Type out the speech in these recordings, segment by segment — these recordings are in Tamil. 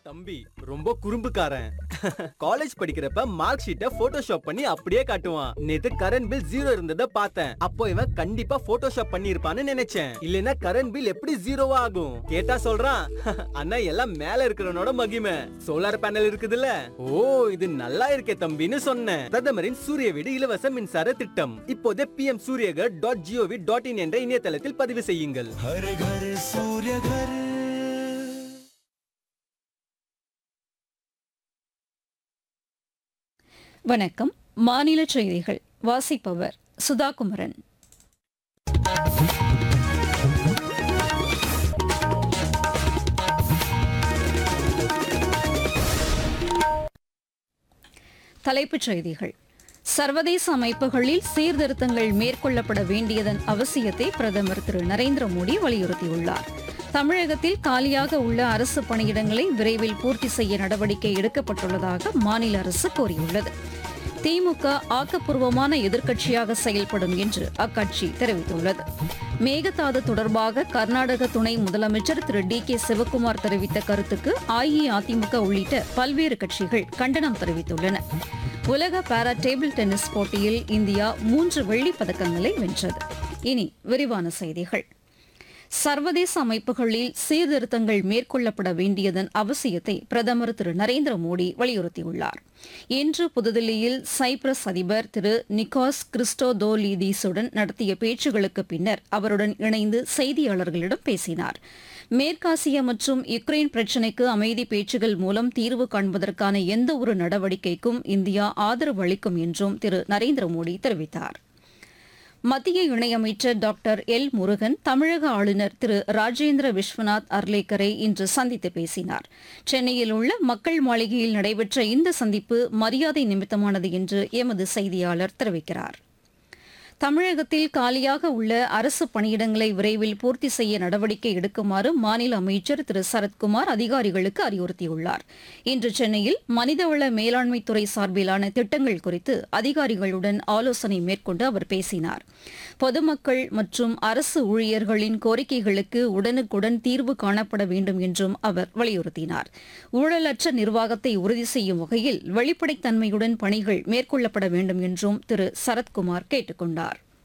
தம்பி ரொம்ப குறும்புக்காரன் காலேஜ் படிக்கிறப்ப மார்க் ஷீட்டை போட்டோஷாப் பண்ணி அப்படியே காட்டுவான் நேத்து கரண்ட் பில் ஜீரோ இருந்தத பார்த்தேன் அப்போ இவன் கண்டிப்பா போட்டோஷாப் பண்ணி இருப்பான்னு நினைச்சேன் இல்லனா கரண்ட் பில் எப்படி ஜீரோவா ஆகும் கேட்டா சொல்றான் அண்ணா எல்லாம் மேல இருக்கிறவனோட மகிமை சோலார் பேனல் இருக்குதுல்ல ஓ இது நல்லா இருக்கே தம்பின்னு சொன்னேன் பிரதமரின் சூரிய வீடு இலவச மின்சார திட்டம் இப்போதே PM Suryaghar dot GOV dot IN என்ற இணையதளத்தில் பதிவு செய்யுங்கள் हर घर सूर्य घर வணக்கம் மாநில செய்திகள் வாசிப்பவர் சுதா குமரன் தலைப்புச் செய்திகள் சர்வதேச அமைப்புகளில் சீர்திருத்தங்கள் மேற்கொள்ளப்பட வேண்டியதன் அவசியத்தை பிரதமர் திரு நரேந்திர மோடி வலியுறுத்தியுள்ளார் தமிழகத்தில் காலியாக உள்ள அரசு பணியிடங்களை விரைவில் பூர்த்தி செய்ய நடவடிக்கை எடுக்கப்பட்டுள்ளதாக மாநில அரசு கூறியுள்ளது திமுக ஆக்கப்பூர்வமான எதிர்க்கட்சியாக செயல்படும் என்று அக்கட்சி தெரிவித்துள்ளது மேகதாது தொடர்பாக கர்நாடக துணை முதலமைச்சர் திரு டி கே சிவக்குமார் தெரிவித்த கருத்துக்கு அஇஅதிமுக உள்ளிட்ட பல்வேறு கட்சிகள் கண்டனம் தெரிவித்துள்ளன உலக பாரா டேபிள் டென்னிஸ் போட்டியில் இந்தியா மூன்று வெள்ளிப் பதக்கங்களை வென்றது இனி விரிவான செய்திகள் சர்வதேச அமைப்புகளில் சீர்திருத்தங்கள் மேற்கொள்ளப்பட வேண்டியதன் அவசியத்தை பிரதமர் திரு நரேந்திர மோடி வலியுறுத்தியுள்ளார் இன்று புதுதில்லியில் சைப்ரஸ் அதிபர் திரு நிக்கோஸ் கிறிஸ்டோதோலிதீஸுடன் நடத்திய பேச்சுகளுக்கு பின்னர் அவருடன் இணைந்து செய்தியாளர்களிடம் பேசினார் மேற்காசிய மற்றும் யுக்ரைன் பிரச்சினைக்கு அமைதி பேச்சுகள் மூலம் தீர்வு காண்பதற்கான எந்த ஒரு நடவடிக்கைக்கும் இந்தியா ஆதரவு அளிக்கும் என்றும் திரு நரேந்திர மோடி தெரிவித்தார் மத்திய இணையமைச்சர் டாக்டர் எல் முருகன் தமிழக ஆளுநர் திரு ராஜேந்திர விஸ்வநாத் அர்லேக்கரை இன்று சந்தித்து பேசினார் சென்னையில் உள்ள மக்கள் மாளிகையில் நடைபெற்ற இந்த சந்திப்பு மரியாதை நிமித்தமானது என்று எமது செய்தியாளர் தெரிவிக்கிறார் தமிழகத்தில் காலியாக உள்ள அரசு பணியிடங்களை விரைவில் பூர்த்தி செய்ய நடவடிக்கை எடுக்குமாறு மாநில அமைச்சர் திரு சரத்குமார் அதிகாரிகளுக்கு அறிவுறுத்தியுள்ளார் இன்று சென்னையில் மனிதவள மேலாண்மைத்துறை சார்பிலான திட்டங்கள் குறித்து அதிகாரிகளுடன் ஆலோசனை மேற்கொண்டு அவர் பேசினார் பொதுமக்கள் மற்றும் அரசு ஊழியர்களின் கோரிக்கைகளுக்கு உடனுக்குடன் தீர்வு காணப்பட வேண்டும் என்றும் அவர் வலியுறுத்தினார் ஊழலற்ற நிர்வாகத்தை உறுதி செய்யும் வகையில் வெளிப்படைத்தன்மையுடன் பணிகள் மேற்கொள்ளப்பட வேண்டும் என்றும் திரு சரத்குமார் கேட்டுக் கொண்டார்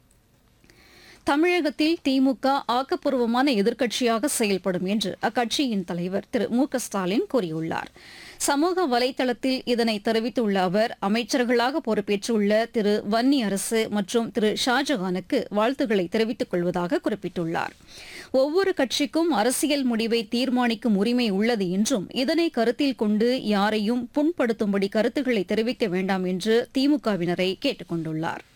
தமிழகத்தில் திமுக ஆக்கப்பூர்வமான எதிர்க்கட்சியாக செயல்படும் என்று அக்கட்சியின் தலைவர் திரு மு க ஸ்டாலின் கூறியுள்ளார் சமூக வலைதளத்தில் இதனை தெரிவித்துள்ள அவர் அமைச்சர்களாக பொறுப்பேற்றுள்ள திரு வன்னி அரசு மற்றும் திரு ஷாஜகானுக்கு வாழ்த்துக்களை தெரிவித்துக் கொள்வதாக குறிப்பிட்டுள்ளார் ஒவ்வொரு கட்சிக்கும் அரசியல் முடிவை தீர்மானிக்கும் உரிமை உள்ளது என்றும் இதனை கருத்தில் கொண்டு யாரையும் புண்படுத்தும்படி கருத்துக்களை தெரிவிக்க வேண்டாம் என்று திமுகவினரை கேட்டுக் கொண்டுள்ளார்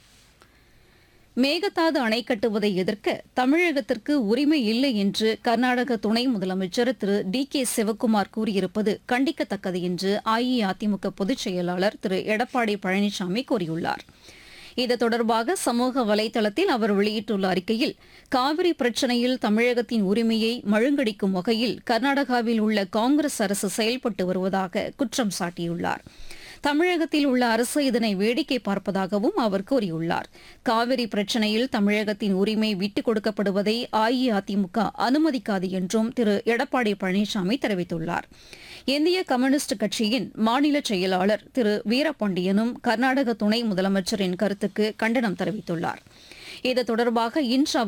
மேகதாது அணை கட்டுவதை எதிர்க்க தமிழகத்திற்கு உரிமை இல்லை என்று கர்நாடக துணை முதலமைச்சர் திரு டி கே சிவக்குமார் கூறியிருப்பது கண்டிக்கத்தக்கது என்று அஇஅதிமுக பொதுச் செயலாளர் திரு எடப்பாடி பழனிசாமி கூறியுள்ளார் இது தொடர்பாக சமூக வலைதளத்தில் அவர் வெளியிட்டுள்ள அறிக்கையில் காவிரி பிரச்சினையில் தமிழகத்தின் உரிமையை மழுங்கடிக்கும் வகையில் கர்நாடகாவில் உள்ள காங்கிரஸ் அரசு செயல்பட்டு வருவதாக குற்றம் சாட்டியுள்ளார் தமிழகத்தில் உள்ள அரசு இதனை வேடிக்கை பார்ப்பதாகவும் அவர் கூறியுள்ளார் காவிரி பிரச்சினையில் தமிழகத்தின் உரிமை விட்டுக் கொடுக்கப்படுவதை அஇஅதிமுக அனுமதிக்காது என்றும் திரு எடப்பாடி பழனிசாமி தெரிவித்துள்ளார் இந்திய கம்யூனிஸ்ட் கட்சியின் மாநில செயலாளர் திரு வீரபாண்டியனும் கர்நாடக துணை முதலமைச்சரின் கருத்துக்கு கண்டனம் தெரிவித்துள்ளார் இது தொடர்பாக இன்று அவர்